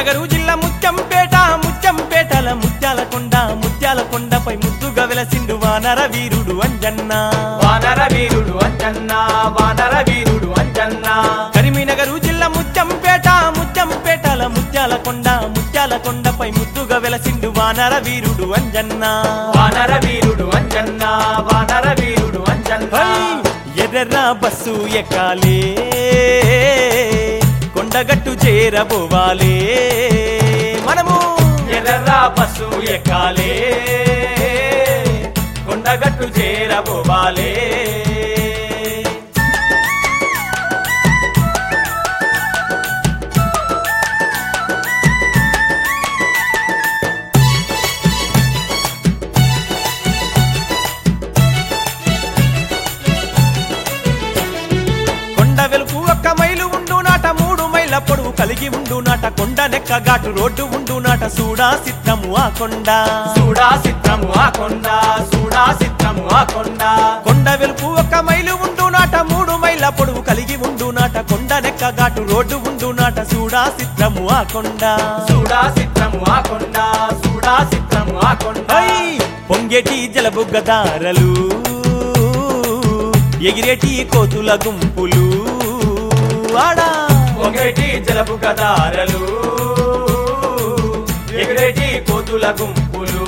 కరీంనగర్ జిల్లా ముత్యంపేట ముత్యంపేటల ముత్యాల కొండ ముత్యాల కొండపై ముద్దుగా వెలసిండు వానర వీరుడు అంజన్న వానర వీరుడు అంజన్న వానర వీరుడు అంజన్న కరీంనగర్ జిల్లా ముత్యంపేట ముత్యంపేటల ముత్యాల కొండ ముత్యాల కొండపై ముద్దుగా వెలసిండు వానర వీరుడు అంజన్న వానర వీరుడు అంజన్న వానర వీరుడు అంజన్న హై! ఎర్ర బస్సు ఎక్కాలే కొండగట్టు చేరబోవాలే మనము ఎర్ర బస్సు ఎక్కాలే కొండగట్టు చేరబోవాలే కొండ వెలుపు ఒక్క మైలు ఉండు నాట మూడు మైళ్ళ పొడవు కలిగి ఉండు నాట కొండ నెక్క ఘాటు రోడ్డు ఉండు నాట సూడా సిద్ధము ఆ కొండ చూడా చిత్రము ఆ కొండ చూడా చిత్రము ఆ కొండ కొండ వెలుపు ఒక్క మైలు ఉండు నాట మూడు మైళ్ళ పొడవు కలిగి ఉండు నాట కొండ నెక్క ఘాటు రోడ్డు ఉండు నాట సూడా సిద్ధము ఆ కొండ చూడా చిత్రము ఆ కొండ చూడా చిత్రము ఆ కొండ హై! పొంగేటి జలబుగ్గదారలు ఎగిరేటి కోతుల గుంపులు ఆడా ఒకటి జలపు కదారలు ఎగిరేటి కోతుల గుంపులు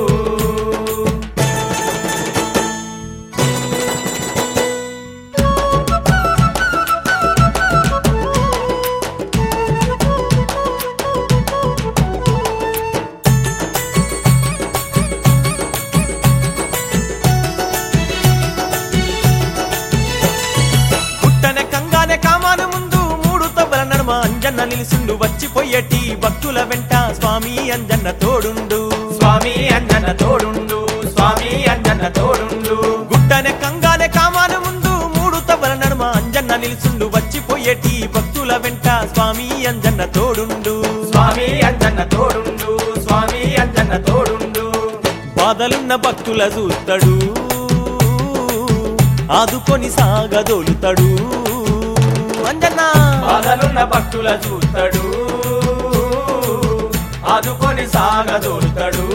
పుట్టన కంగానే కామాన ముందు మూడు తవ్వల నడుమ అంజన్న నిలుసుండు వచ్చిపోయేటి భక్తుల వెంట స్వామి అంజన్న తోడుండు స్వామి అంజన్న తోడుండు స్వామి అంజన్న తోడుండు గుట్టనే కంగానే కామాన ముందు మూడు తవ్వల నడుమ అంజన్న నిలుసుండు వచ్చిపోయేటి భక్తుల వెంట స్వామి అంజన్న తోడుండు స్వామి అంజన్న తోడుండు స్వామి అంజన్న తోడుండు బాధలున్న భక్తుల చూస్తాడు ఆదుకొని సాగదోలుతాడు అంజన్న బాధలున్న భక్తుల చూస్తాడు ఆదుకొని సాగదోలుతాడు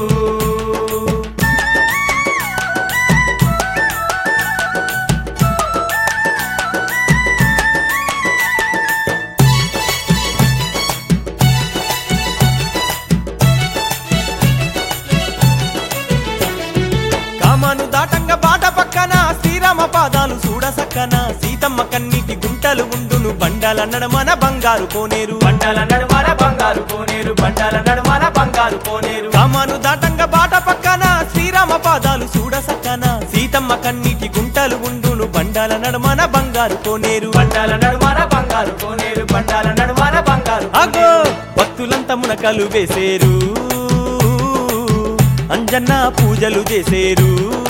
కామాను దాటంగా బాట పక్కన శ్రీరామ పాదాలు చూడ సక్కన సీతమ్మ కన్నీటి గుంటలు ఉండును బండాల నడమన బంగారు కోనేరు బండల నడుమన బంగారు కోనేరు బండల నడుమన బంగారు కోనేరు కామాను దాటంగా బాట పక్కన శ్రీరామ పాదాలు చూడ సక్కన సీతమ్మ కన్నీటి గుంటలు ఉండును బండాల నడమన బంగారు కోనేరు బండల నడుమన బంగారు కోనేరు బండల నడుమన బంగారు అగో భక్తులంతా మునకలు వేసేరు అంజన్న పూజలు చేసేరు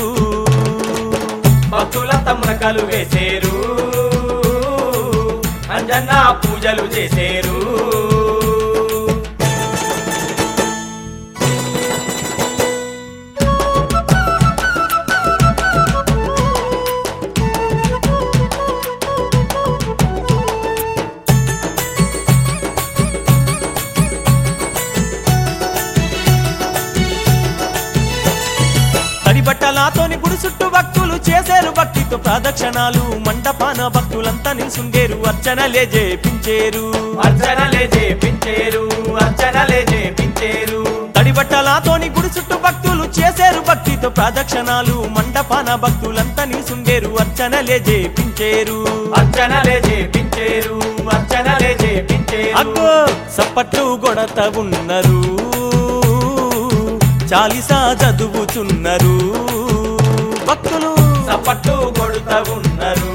భక్తుల తమ్మునకలు వేసేరు అంజన్న పూజలు చేసేరు తడి బట్టలాతోని గుడి చుట్టూ భక్తులు చేసేరు భక్తితో ప్రదక్షిణాలు మండపాన భక్తులంతా నిల్సుండేరు అర్చనలే చేపించేరు అర్చనలే చేపించేరు అర్చనలే చేపించేరు తడి బట్టలాతోని గుడి చుట్టూ భక్తులు చేసేరు భక్తితో ప్రదక్షిణాలు మండపాన భక్తులంతా నిల్సుండేరు అర్చనలే చేపించేరు అర్చనలే చేపించేరు అర్చనలే చేపించేరు అగ్గో సప్పట్లు గొడత ఉన్నారు చాలిసా చదువుతున్నారు భక్తులు సపట్టు కొడుతా ఉన్నారు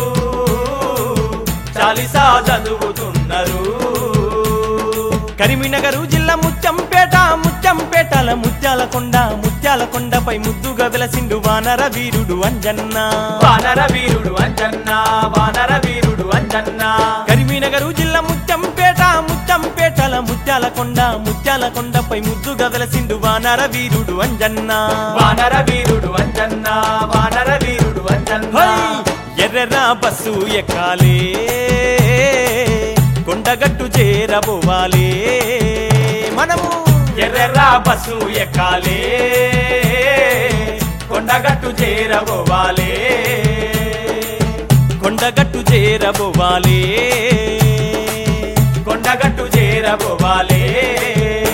చాలిసా చదువుతున్నారు కరీంనగర్ జిల్లా ముత్యంపేట ముత్యంపేటల ముత్యాల కొండ ముత్యాల కొండపై ముద్దుగా వెలసిండు వానర వీరుడు అంజన్న వానర వీరుడు అంజన్న వానర వీరుడు అంజన్న కరీంనగర్ జిల్లా ముత్యంపేట ముత్యంపేటల ముత్యాల కొండ ముత్యాల కొండపై ముద్దుగా వెలసిండు వానర వీరుడు అంజన్న వానర వీరుడు అంజన్న వానర వీరుడు అంజన్న హై! ఎర్రెర్ర బస్సు ఎక్కాలే కొండ కొండగట్టు చేరబోవాలే మనము ఎర్రెర్ర బస్సు ఎక్కాలే కొండగట్టు చేరబోవాలే కొండగట్టు చేరబోవాలే కొండగట్టు చేరబోవాలే